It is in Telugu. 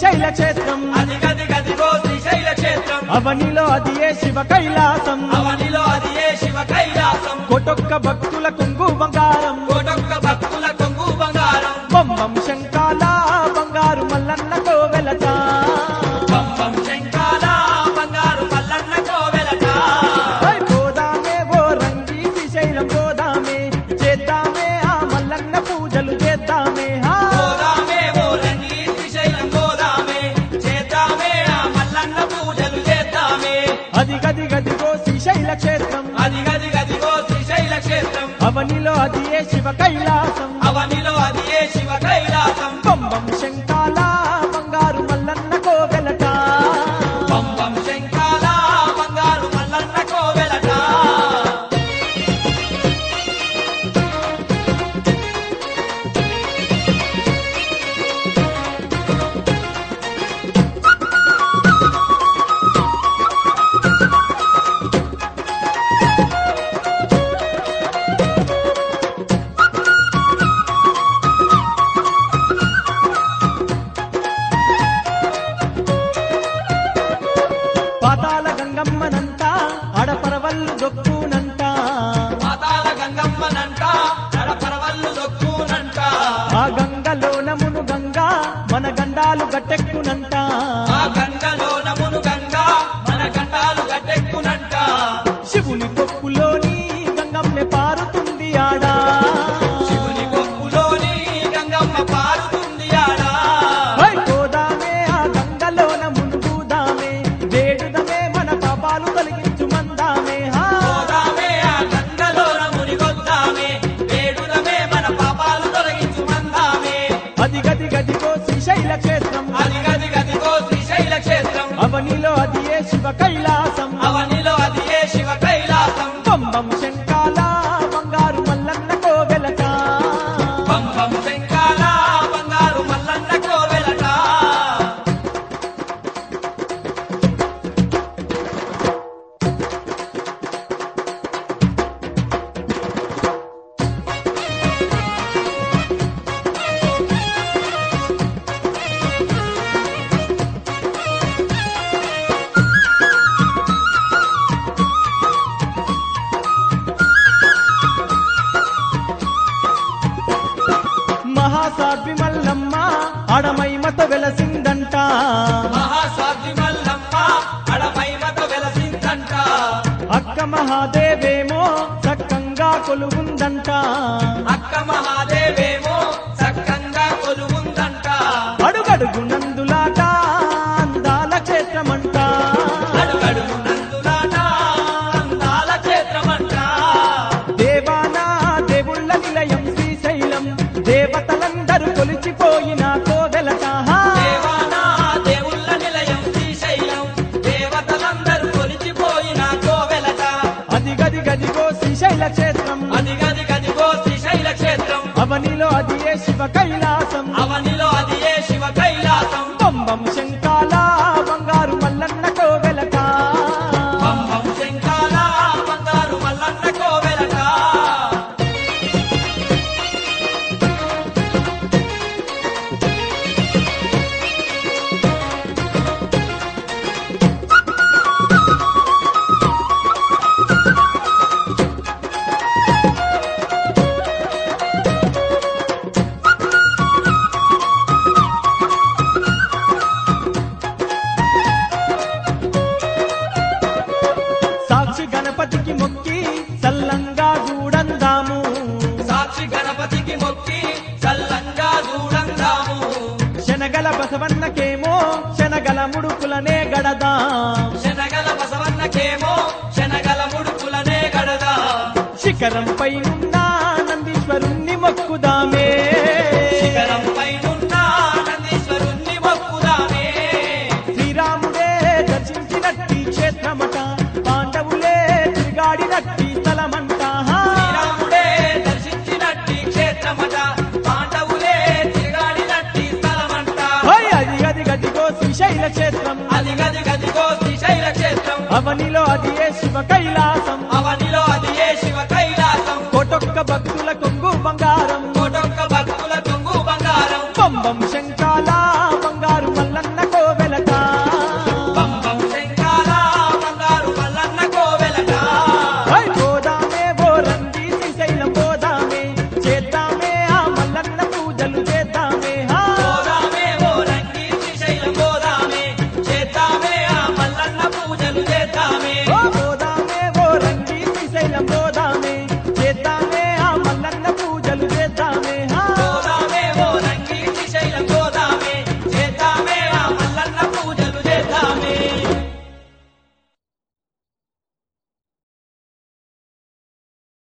శ్రీశైల క్షేత్రం అది గది గదిగో శ్రీశైల క్షేత్రం అవనిలో అది ఏ శివ కైలాసం అవనిలో అది ఏ శివ కైలాసం కొటొక్క భక్తుల కొంగు బంగారం కోటొక్క భక్తుల కొంగు బంగారం బొమ్మం శంకాల బంగారు మల్లన్న కోవెలట పంపం శంకాల బంగారు మల్లన్న కోవెలట ఓయ్ పోదామే ఓ రంగి శ్రీశైలం పోదామే చేద్దామే ఆ మల్లన్న పూజలు చేద్దామే హా. గోదామే ఓ రంగి శ్రీశైలం గోదామే చేద్దామే ఆ మల్లన్న పూజలు చేద్దామే అది గది గదిగో శ్రీశైల క్షేత్రం అది గది గదిగో శ్రీశైల క్షేత్రం అవనిలో అది ఏ శివ కైలాసం అవనిలో అది ఏ శివ కైలాసం బొమ్మం శంకాల బంగారు మల్లన్న కోవెలట పంపం శంకాల బంగారు మల్లన్న కోవెలట పాతాల గంగమ్మనంట ఆడపరవల్లు దొక్కునంట పాతాల గంగమ్మనంట నడపరవల్లు దొక్కునంట ఆ గంగలోన మును గంగా మన గండాలు గట్టెక్కునంట ఆ గంగలో నమును గంగా మన గండాలు గట్టెక్కునంట శివుని కొప్పులోని గంగమ్మె పారుతుంది ఆడా శివుని కొప్పులోని గంగమ్మ పారుతుంది ఆడా ఓయ్ పోదామే ఆ గంగలోన మునుగుదామే వేడుదమే మన పాపాలు తొలగించు మందామే హా గోదామే ఆ గంగలో మునిగొద్దామే వేడుదమే మన పాపాలు తొలగించు మందామే అది గది గదిగో శ్రీశైల క్షేత్రం అది గది గదిగో శ్రీశైల క్షేత్రం అవనిలో అది ఏ శివ కైలాసం అవనిలో అది ఏ శివ కైలాసం బొమ్మం శంకాల బంగారు మల్లన్న కోవెలట పంపం శంకాల బంగారు మల్లన్న కోవెలట మహాసాధ్వి మల్లమ్మ అడమైమత వెలసిందంట మహాసాధ్వి మల్లమ్మ అడమైమత వెలసిందంట అక్క మహాదేవేమో సక్కంగా కొలువుందంట అక్క మహాదేవేమో సక్కంగా కొలువుందంట అడుగడుగు నందులాట అందాల క్షేత్రమంట అడుగడుగు నందులాట అందాల క్షేత్రమంట దేవానా దేవుళ్ళ నిలయం శ్రీశైలం దేవతలందరూ కొలిచిపోయిన కోవెలట హా. దేవానా దేవుళ్ళ నిలయం శ్రీశైలం దేవతలందరూ కొలిచిపోయిన కోవెలట అది గది గదిగో శ్రీశైల క్షేత్రం అది గది గదిగో శ్రీశైల క్షేత్రం అవనిలో అది ఏ శివ కైలాసం అవనిలో అది ఏ శివ కైలాసం బొమ్మం శంకాల బంగారు మల్లన్న కోవెలట పంపం శంకాల బంగారు మల్లన్న కోవెలట సాక్షి గణపతికి మొక్కి సల్లంగా చూడందాము సాక్షి గణపతికి మొక్కి చల్లంగా చూడందాము శనగల బసవన్నకేమో శనగల ముడుకులనే గడదాం శనగల బసవన్నకేమో శనగల ముడుకులనే గడదా శిఖరం పైనున్న నందీశ్వరుణ్ణి మొక్కుదామే శిఖరం పైనున్న నందీశ్వరుణ్ణి మొక్కుదామే శ్రీరాముడే దర్శించినట్టి క్షేత్రమట పాండవులే తిరిగాడినట్టి స్థలమంట హా. శ్రీరాముడే దర్శించినట్టి క్షేత్రమట పాండవులే తిరగాడినట్టి స్థలమంట హోయ్ అది గది గదిగో శ్రీశైల క్షేత్రం అది గది గదిగో శ్రీశైల క్షేత్రం అవనిలో అది ఏ